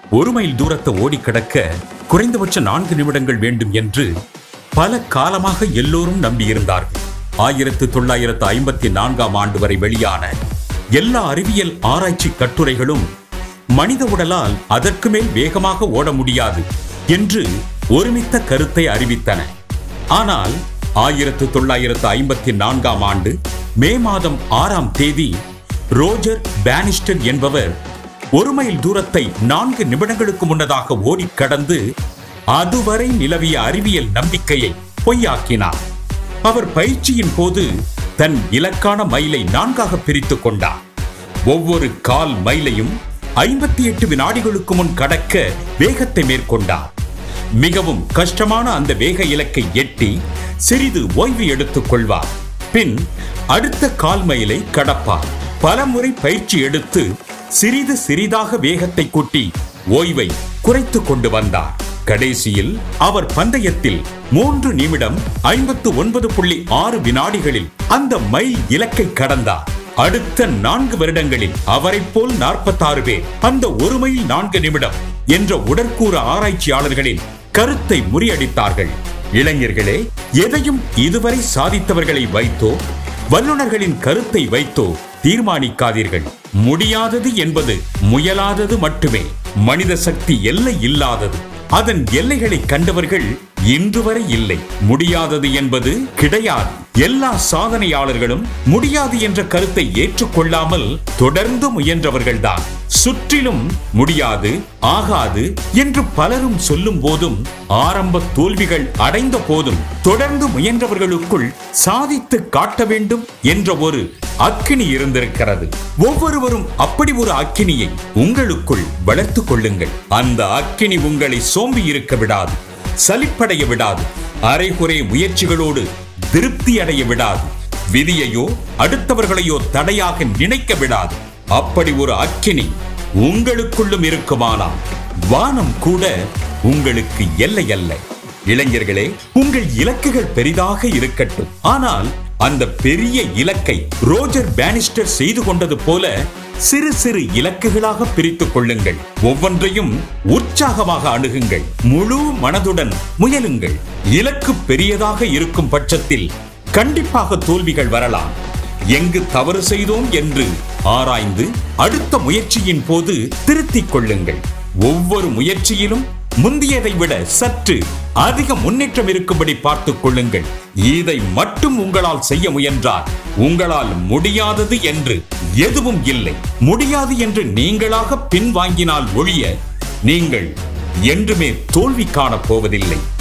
ஒரு மைல் தூரத்தை ஓடி கடக்க குறைந்தபட்ச நான்கு நிமிடங்கள் வேண்டும் என்று பல காலமாக எல்லோரும் நம்பியிருந்தார்கள் ஆயிரத்து தொள்ளாயிரத்து ஐம்பத்தி நான்காம் ஆண்டு வரை வெளியான எல்லா அறிவியல் ஆராய்ச்சி கட்டுரைகளும் மனித உடலால் அதற்கு மேல் வேகமாக ஓட முடியாது என்று ஒருமித்த கருத்தை அறிவித்தன ஆனால் ஆயிரத்து தொள்ளாயிரத்து ஐம்பத்தி நான்காம் ஆண்டு மே மாதம் ஆறாம் தேதி ரோஜர் பேனிஸ்டன் என்பவர் ஒரு மைல் தூரத்தை நான்கு நிமிடங்களுக்கு முன்னதாக ஓடிக் கடந்து அதுவரை நிலவிய அறிவியல் நம்பிக்கையை பொய்யாக்கினார் அவர் பயிற்சியின் போது தன் இலக்கான மைலை நான்காக பிரித்துக் கொண்டார் ஒவ்வொரு கால் மைலையும் ஐம்பத்தி எட்டு வினாடிகளுக்கு முன் கடக்க வேகத்தை மேற்கொண்டார் மிகவும் கஷ்டமான அந்த வேக இலக்கை எட்டி சிறிது ஓய்வு எடுத்துக் கொள்வார் பின் அடுத்த கால் மைலை கடப்பார் பலமுறை பயிற்சி எடுத்து சிறிது சிறிதாக வேகத்தை கூட்டி ஓய்வை குறைத்துக் கொண்டு வந்தார் கடைசியில் அவர் பந்தயத்தில் மூன்று நிமிடம் ஐம்பத்து ஒன்பது புள்ளி ஆறு வினாடிகளில் அந்த மைல் இலக்கை கடந்தார் அடுத்த நான்கு வருடங்களில் அவரைப் போல் நாற்பத்தாறு பேர் அந்த ஒரு மைல் நான்கு நிமிடம் என்ற உடற்கூறு ஆராய்ச்சியாளர்களின் கருத்தை முறியடித்தார்கள் இளைஞர்களே எதையும் இதுவரை சாதித்தவர்களை வைத்தோ வல்லுநர்களின் கருத்தை வைத்தோ தீர்மானிக்காதீர்கள் முடியாதது என்பது முயலாதது மட்டுமே மனித சக்தி எல்லை இல்லாதது அதன் எல்லைகளை கண்டவர்கள் இன்று வரை இல்லை முடியாதது என்பது கிடையாது எல்லா சாதனையாளர்களும் முடியாது என்ற கருத்தை ஏற்றுக்கொள்ளாமல் தொடர்ந்து முயன்றவர்கள்தான் சுற்றிலும் முடியாது ஆகாது என்று பலரும் சொல்லும் போதும் ஆரம்ப தோல்விகள் அடைந்த போதும் தொடர்ந்து முயன்றவர்களுக்குள் சாதித்து காட்ட வேண்டும் என்ற ஒரு அக்கினி இருந்திருக்கிறது ஒவ்வொருவரும் அப்படி ஒரு அக்கினியை உங்களுக்குள் வளர்த்துக் கொள்ளுங்கள் அந்த அக்கினி உங்களை சோம்பி இருக்க விடாது சலிப்படைய விடாது அரைகுறை முயற்சிகளோடு திருப்தி அடைய விடாது விதியையோ அடுத்தவர்களையோ தடையாக நினைக்க விடாது அப்படி ஒரு அக்கினி உங்களுக்குள்ளும் இருக்குமானால் வானம் கூட உங்களுக்கு எல்லை அல்ல இளைஞர்களே உங்கள் இலக்குகள் பெரிதாக இருக்கட்டும் ஆனால் அந்த பெரிய இலக்கை ரோஜர் பேனிஸ்டர் செய்து கொண்டது போல சிறு சிறு இலக்குகளாக பிரித்துக் கொள்ளுங்கள் ஒவ்வொன்றையும் உற்சாகமாக அணுகுங்கள் முழு மனதுடன் முயலுங்கள் இலக்கு பெரியதாக இருக்கும் பட்சத்தில் கண்டிப்பாக தோல்விகள் வரலாம் எங்கு தவறு செய்தோம் என்று ஆராய்ந்து அடுத்த முயற்சியின் போது திருத்திக் கொள்ளுங்கள் ஒவ்வொரு முயற்சியிலும் முந்தியதை விட சற்று அதிக முன்னேற்றம் இருக்கும்படி பார்த்துக் கொள்ளுங்கள் இதை மட்டும் உங்களால் செய்ய முயன்றால் உங்களால் முடியாதது என்று எதுவும் இல்லை முடியாது என்று நீங்களாக பின்வாங்கினால் ஒழிய நீங்கள் என்றுமே தோல்வி காணப் போவதில்லை